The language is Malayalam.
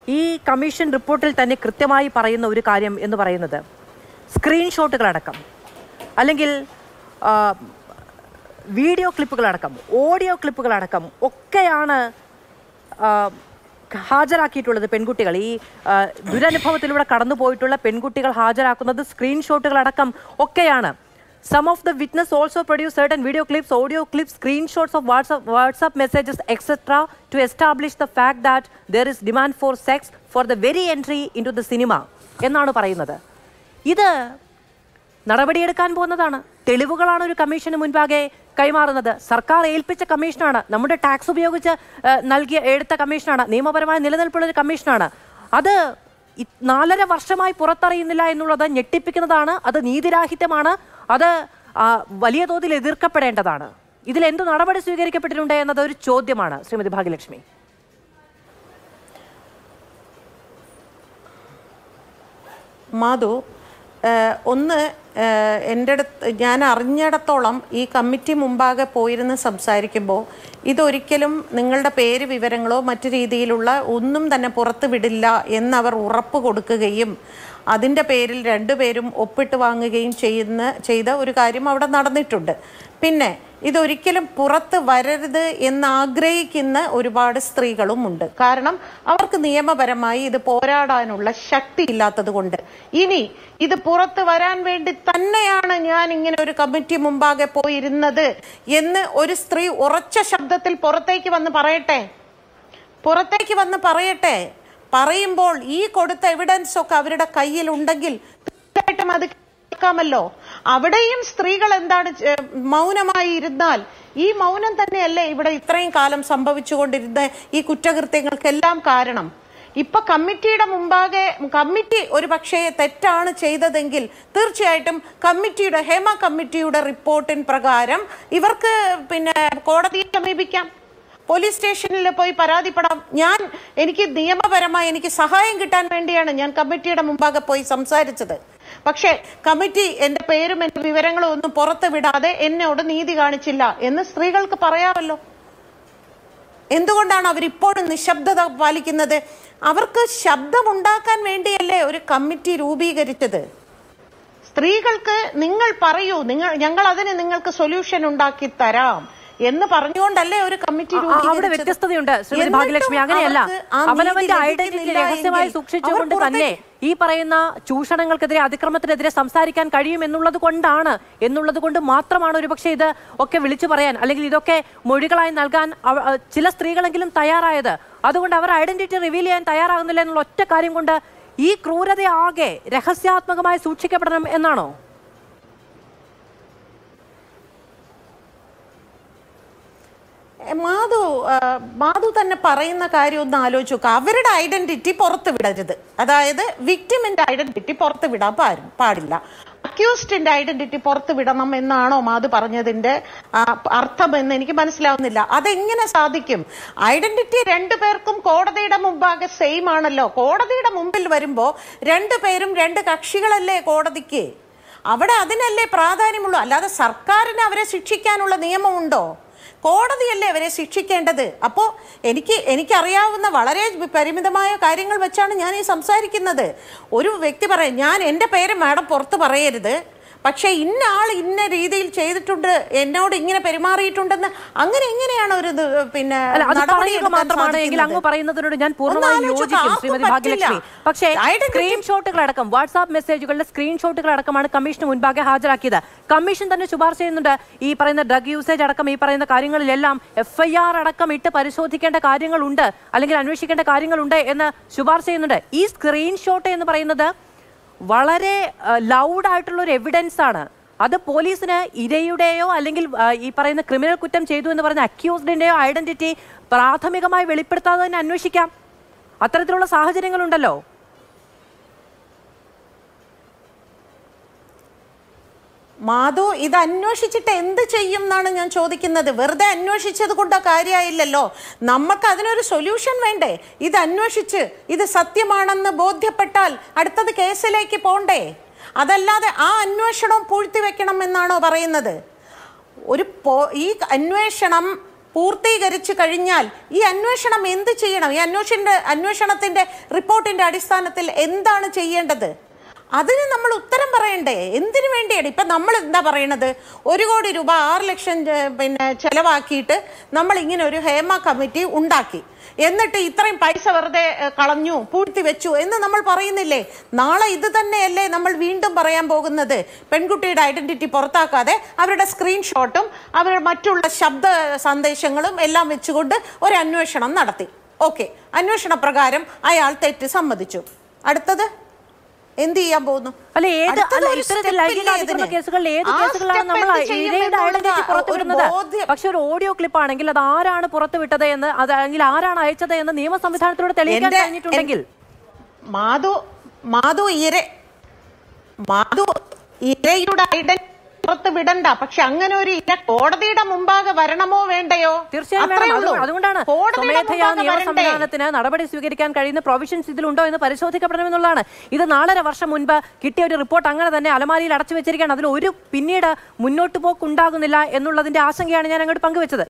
ഈ കമ്മീഷൻ റിപ്പോർട്ടിൽ തന്നെ കൃത്യമായി പറയുന്ന ഒരു കാര്യം എന്ന് പറയുന്നത് സ്ക്രീൻഷോട്ടുകളടക്കം അല്ലെങ്കിൽ ആ, വീഡിയോ ക്ലിപ്പുകളടക്കം ഓഡിയോ ക്ലിപ്പുകളടക്കം ഒക്കെയാണ് ആ, ഹാജരാക്കിയിട്ടുള്ളത് പെൺകുട്ടികൾ ഈ ആ, ദുരനുഭവത്തിലൂടെ കടന്നുപോയിട്ടുള്ള പെൺകുട്ടികൾ ഹാജരാക്കുന്നത് സ്ക്രീൻഷോട്ടുകളടക്കം ഒക്കെയാണ് some of the witness also produce certain video clips audio clips screenshots of WhatsApp WhatsApp messages etcetera to establish the fact that there is demand for sex for the very entry into the cinema എന്നാണ് പറയുന്നത് ഇത് നടപടിയെടുക്കാൻ പോകുന്നതാണ് തെളിവുകളാണ് ഒരു കമ്മീഷന് മുൻപാകെ കൈമാറുന്നത് സർക്കാർ ഏൽപ്പിച്ച കമ്മീഷനാണ് നമ്മുടെ ടാക്സ് ഉപയോഗിച്ച് ഏഹ്, നൽകിയ എടുത്ത കമ്മീഷനാണ് നിയമപരമായ നിലനിൽപ്പുള്ള ഒരു കമ്മീഷനാണ് അത് ഇ- നാലര വർഷമായി പുറത്തറിയുന്നില്ല എന്നുള്ളത് ഞെട്ടിപ്പിക്കുന്നതാണ് അത് നീതിരാഹിത്യമാണ് അത് ആ, വലിയ തോതിൽ എതിർക്കപ്പെടേണ്ടതാണ് ഇതിൽ എന്ത് നടപടി സ്വീകരിക്കപ്പെട്ടിട്ടുണ്ട് എന്നത് ഒരു ചോദ്യമാണ് ശ്രീമതി ഭാഗ്യലക്ഷ്മി മാധു ഏഹ്, ഒന്ന് ഏഹ്, എൻ്റെ അടുത്ത് ഞാൻ അറിഞ്ഞിടത്തോളം ഈ കമ്മിറ്റി മുമ്പാകെ പോയിരുന്ന് സംസാരിക്കുമ്പോൾ ഇതൊരിക്കലും നിങ്ങളുടെ പേര് വിവരങ്ങളോ മറ്റു രീതിയിലുള്ള ഒന്നും തന്നെ പുറത്ത് വിടില്ല എന്നവർ ഉറപ്പ് കൊടുക്കുകയും അതിൻ്റെ പേരിൽ രണ്ടുപേരും ഒപ്പിട്ട് വാങ്ങുകയും ചെയ്യുന്ന ചെയ്ത ഒരു കാര്യം അവിടെ നടന്നിട്ടുണ്ട് പിന്നെ ഇതൊരിക്കലും പുറത്ത് വരരുത് എന്ന് ആഗ്രഹിക്കുന്ന ഒരുപാട് സ്ത്രീകളും ഉണ്ട് കാരണം അവർക്ക് നിയമപരമായി ഇത് പോരാടാനുള്ള ശക്തി ഇല്ലാത്തത് കൊണ്ട് ഇനി ഇത് പുറത്ത് വരാൻ വേണ്ടി തന്നെയാണ് ഞാൻ ഇങ്ങനെ ഒരു കമ്മിറ്റി മുമ്പാകെ പോയിരുന്നത് എന്ന് ഒരു സ്ത്രീ ഉറച്ച ശബ്ദത്തിൽ പുറത്തേക്ക് വന്ന് പറയട്ടെ പുറത്തേക്ക് വന്ന് പറയട്ടെ പറയുമ്പോൾ ഈ കൊടുത്ത എവിഡൻസ് ഒക്കെ അവരുടെ കയ്യിൽ ഉണ്ടെങ്കിൽ തീർച്ചയായിട്ടും അത് കേൾക്കാമല്ലോ അവിടെയും സ്ത്രീകൾ എന്താണ് ചെ- മൗനമായി ഇരുന്നാൽ ഈ മൗനം തന്നെയല്ലേ ഇവിടെ ഇത്രയും കാലം സംഭവിച്ചുകൊണ്ടിരുന്ന ഈ കുറ്റകൃത്യങ്ങൾക്കെല്ലാം കാരണം ഇപ്പൊ കമ്മിറ്റിയുടെ മുമ്പാകെ കമ്മിറ്റി ഒരു പക്ഷേ തെറ്റാണ് ചെയ്തതെങ്കിൽ തീർച്ചയായിട്ടും കമ്മിറ്റിയുടെ ഹേമ കമ്മിറ്റിയുടെ റിപ്പോർട്ടിൻ പ്രകാരം ഇവർക്ക് പിന്നെ കോടതിയെ സമീപിക്കാം പോലീസ് സ്റ്റേഷനിൽ പോയി പരാതിപ്പെടാം ഞാൻ എനിക്ക് നിയമപരമായി എനിക്ക് സഹായം കിട്ടാൻ വേണ്ടിയാണ് ഞാൻ കമ്മിറ്റിയുടെ മുമ്പാകെ പോയി സംസാരിച്ചത് പക്ഷേ കമ്മിറ്റി എൻ്റെ പേരും എൻ്റെ വിവരങ്ങളും ഒന്നും പുറത്ത് വിടാതെ എന്നോട് നീതി കാണിച്ചില്ല എന്ന് സ്ത്രീകൾക്ക് പറയാമല്ലോ എന്തുകൊണ്ടാണ് അവരിപ്പോഴും നിശബ്ദത പാലിക്കുന്നത് അവർക്ക് ശബ്ദമുണ്ടാക്കാൻ വേണ്ടിയല്ലേ ഒരു കമ്മിറ്റി രൂപീകരിച്ചത് സ്ത്രീകൾക്ക് നിങ്ങൾ പറയൂ നിങ്ങൾ ഞങ്ങൾ അതിന് നിങ്ങൾക്ക് സൊല്യൂഷൻ ഉണ്ടാക്കി തരാം എന്ന് പറഞ്ഞുകൊണ്ടല്ലേ ഒരു കമ്മിറ്റി ആ, അവിടെ രൂപീകരിച്ചത്? വ്യത്യസ്തതയുണ്ട് ശ്രീമതി എന്നിട്ടും ഭാഗ്യലക്ഷ്മി അങ്ങനെയല്ല അവർക്ക് ആ നീതി അവനവന്റെ ഐഡന്റിറ്റി ലഭിക്കുന്നില്ല രഹസ്യമായി എങ്കിൽ സൂക്ഷിച്ചുകൊണ്ട് അവർ തന്നെ ഈ പറയുന്ന ചൂഷണങ്ങൾക്കെതിരെ അതിക്രമത്തിനെതിരെ സംസാരിക്കാൻ കഴിയും എന്നുള്ളത് കൊണ്ടാണ് എന്നുള്ളത് കൊണ്ട് മാത്രമാണ് ഒരുപക്ഷെ ഇത് ഒക്കെ വിളിച്ചു പറയാൻ അല്ലെങ്കിൽ ഇതൊക്കെ മൊഴികളായി നൽകാൻ അവ- അഹ് ചില സ്ത്രീകളെങ്കിലും തയ്യാറായത് അതുകൊണ്ട് അവർ ഐഡന്റിറ്റി റിവീൽ ചെയ്യാൻ തയ്യാറാകുന്നില്ല എന്നുള്ള ഒറ്റ കാര്യം കൊണ്ട് ഈ ക്രൂരത ആകെ രഹസ്യാത്മകമായി സൂക്ഷിക്കപ്പെടണം എന്നാണോ എ, മാധു ആ, മാധു തന്നെ പറയുന്ന കാര്യം ഒന്ന് ആലോചിച്ച് നോക്കുക അവരുടെ ഐഡന്റിറ്റി പുറത്ത് വിടരുത് അതായത് വിക്ടിമിന്റെ ഐഡന്റിറ്റി പുറത്ത് വിടാൻ പാരും പാടില്ല അക്യൂസ്ഡിന്റെ ഐഡന്റിറ്റി പുറത്ത് വിടണം എന്നാണോ മാധു പറഞ്ഞതിന്റെ ആ, അർത്ഥം എന്ന് എനിക്ക് മനസ്സിലാവുന്നില്ല അതെങ്ങനെ സാധിക്കും ഐഡന്റിറ്റി രണ്ടു പേർക്കും കോടതിയുടെ മുമ്പാകെ സെയിം ആണല്ലോ കോടതിയുടെ മുമ്പിൽ വരുമ്പോ രണ്ടു പേരും രണ്ട് കക്ഷികളല്ലേ കോടതിക്ക് അവിടെ അതിനല്ലേ പ്രാധാന്യമുള്ളൂ അല്ലാതെ സർക്കാരിന് അവരെ ശിക്ഷിക്കാനുള്ള നിയമമുണ്ടോ കോടതിയല്ലേ അവരെ ശിക്ഷിക്കേണ്ടത് അപ്പോൾ എനിക്ക് എനിക്കറിയാവുന്ന വളരെ പരിമിതമായ കാര്യങ്ങൾ വെച്ചാണ് ഞാൻ ഈ സംസാരിക്കുന്നത് ഒരു വ്യക്തി പറയും ഞാൻ എൻ്റെ പേര് മാഡം പുറത്ത് പറയരുത് പക്ഷേ ഇന്ന ആൾ ഇന്ന രീതിയിൽ ചെയ്തിട്ടുണ്ട് എന്നോട് ഇങ്ങനെ പെരുമാറിയിട്ടുണ്ടെന്ന് അങ്ങനെ എങ്ങനെയാണ് ഒരു ഇത് പിന്നെ അല്ല അത് നടപടി പറയുക എടുക്കാൻ മാത്രമാണ് എങ്കിൽ സാധിക്കുന്നത്? അങ്ങ് പറയുന്നതിനോട് ഞാൻ പൂർണ്ണമായും ഒന്ന് ആലോചിച്ച് യോജിക്കും ആർക്കും ശ്രീമതി പറ്റില്ല. ഭാഗ്യലക്ഷ്മി പക്ഷേ Identity- സ്ക്രീൻഷോട്ടുകളടക്കം വാട്സാപ്പ് മെസ്സേജുകളുടെ സ്ക്രീൻഷോട്ടുകളടക്കമാണ് കമ്മീഷന് മുൻപാകെ ഹാജരാക്കിയത് കമ്മീഷൻ തന്നെ ശുപാർശ ചെയ്യുന്നുണ്ട് ഈ പറയുന്ന ഡ്രഗ് യൂസേജ് അടക്കം ഈ പറയുന്ന കാര്യങ്ങളിലെല്ലാം എഫ് ഐ ആർ അടക്കം ഇട്ട് പരിശോധിക്കേണ്ട കാര്യങ്ങളുണ്ട് അല്ലെങ്കിൽ അന്വേഷിക്കേണ്ട കാര്യങ്ങളുണ്ട് എന്ന് ശുപാർശ ചെയ്യുന്നുണ്ട് ഈ സ്ക്രീൻഷോട്ട് എന്ന് പറയുന്നത് വളരെ ലൗഡ് ആയിട്ടുള്ള ഒരു എവിഡൻസ് ആണ് അത് പോലീസിന് ഇരയുടെയോ അല്ലെങ്കിൽ ആ, ഈ പറയുന്ന ക്രിമിനൽ കുറ്റം ചെയ്തു എന്ന് പറഞ്ഞ അക്യൂസ്ഡിന്റെയോ ഐഡന്റിറ്റി പ്രാഥമികമായി വെളിപ്പെടുത്താതെ തന്നെ അന്വേഷിക്കാം അത്തരത്തിലുള്ള സാഹചര്യങ്ങളുണ്ടല്ലോ മാധു ഇത് അന്വേഷിച്ചിട്ട് എന്ത് ചെയ്യും എന്നാണ് ഞാൻ ചോദിക്കുന്നത് വെറുതെ അന്വേഷിച്ചത് കൊണ്ട് കാര്യമായില്ലല്ലോ നമുക്ക് അതിനൊരു സൊല്യൂഷൻ വേണ്ടേ ഇത് അന്വേഷിച്ച് ഇത് സത്യമാണെന്ന് ബോധ്യപ്പെട്ടാൽ അടുത്തത് കേസിലേക്ക് പോണ്ടേ അതല്ലാതെ ആ അന്വേഷണം പൂഴ്ത്തി വെക്കണം എന്നാണോ പറയുന്നത് ഒരു പോ ഈ അന്വേഷണം പൂർത്തീകരിച്ചു കഴിഞ്ഞാൽ ഈ അന്വേഷണം എന്ത് ചെയ്യണം ഈ അന്വേഷണ അന്വേഷണത്തിന്റെ റിപ്പോർട്ടിന്റെ അടിസ്ഥാനത്തിൽ എന്താണ് ചെയ്യേണ്ടത് അതിന് നമ്മൾ ഉത്തരം പറയണ്ടേ എന്തിനു വേണ്ടിയാണ് ഇപ്പം നമ്മൾ എന്താ പറയണത് ഒരു കോടി രൂപ ആറ് ലക്ഷം ഏ, പിന്നെ ചെലവാക്കിയിട്ട് നമ്മൾ ഇങ്ങനെ ഒരു ഹേമ കമ്മിറ്റി ഉണ്ടാക്കി എന്നിട്ട് ഇത്രയും പൈസ വെറുതെ ഏ, കളഞ്ഞു പൂഴ്ത്തി വെച്ചു എന്ന് നമ്മൾ പറയുന്നില്ലേ നാളെ ഇത് തന്നെയല്ലേ നമ്മൾ വീണ്ടും പറയാൻ പോകുന്നത് പെൺകുട്ടിയുടെ ഐഡന്റിറ്റി പുറത്താക്കാതെ അവരുടെ സ്ക്രീൻഷോട്ടും അവരുടെ മറ്റുള്ള ശബ്ദ സന്ദേശങ്ങളും എല്ലാം വെച്ചുകൊണ്ട് ഒരു അന്വേഷണം നടത്തി ഓക്കെ അന്വേഷണ പ്രകാരം അയാൾ തെറ്റ് സമ്മതിച്ചു അടുത്തത് എന്ത് ചെയ്യാൻ പോകുന്നു അല്ല ഏത് അടുത്തത് അല്ല ഒരു ഇത്തരത്തിൽ step ലൈംഗിക ഇല്ലേ അതിക്രമ ഇതിന്? കേസുകളിൽ ഏത് ആ കേസുകളാണ് step നമ്മൾ എന്ത് ചെയ്യും ഇരയുടെ ഐഡന്റിറ്റി എന്നുള്ള പുറത്തു ഒരു വിടുന്നത് ബോധ്യം. പക്ഷെ ഒരു ഓഡിയോ ക്ലിപ്പ് ആണെങ്കിൽ അത് ആരാണ് പുറത്തു വിട്ടത് എന്ന് അത് അല്ലെങ്കിൽ ആരാണ് അയച്ചത് എന്ന് നിയമ സംവിധാനത്തിലൂടെ തെളിയിക്കാൻ എന്റെ- കഴിഞ്ഞിട്ടുണ്ടെങ്കിൽ മാധു മാധു ഇര മാധു ഇരയുടെ ഐഡന്റിറ്റി പുറത്ത് വിടണ്ട പക്ഷെ അങ്ങനെ ഒരു ഇര കോടതിയുടെ മുമ്പാകെ വരണമോ വേണ്ടയോ തീർച്ചയായും അത്രേ വേണം ഉള്ളൂ. അത് അതുകൊണ്ടാണ് കോടതിയുടെ സ്വമേധയാ മുമ്പാകെ നിയമ വരണ്ടേ? സംവിധാനത്തിന് നടപടി സ്വീകരിക്കാൻ കഴിയുന്ന പ്രൊവിഷൻസ് ഇതിലുണ്ടോ എന്ന് പരിശോധിക്കപ്പെടണമെന്നുള്ളതാണ് ഇത് നാലര വർഷം മുൻപ് കിട്ടിയ ഒരു റിപ്പോർട്ട് അങ്ങനെ തന്നെ അലമാരിയിൽ അടച്ചു വെച്ചിരിക്കുകയാണ് അതിൽ ഒരു പിന്നീട് മുന്നോട്ട് പോക്കുണ്ടാകുന്നില്ല എന്നുള്ളതിന്റെ ആശങ്കയാണ് ഞാൻ അങ്ങോട്ട് പങ്കുവെച്ചത്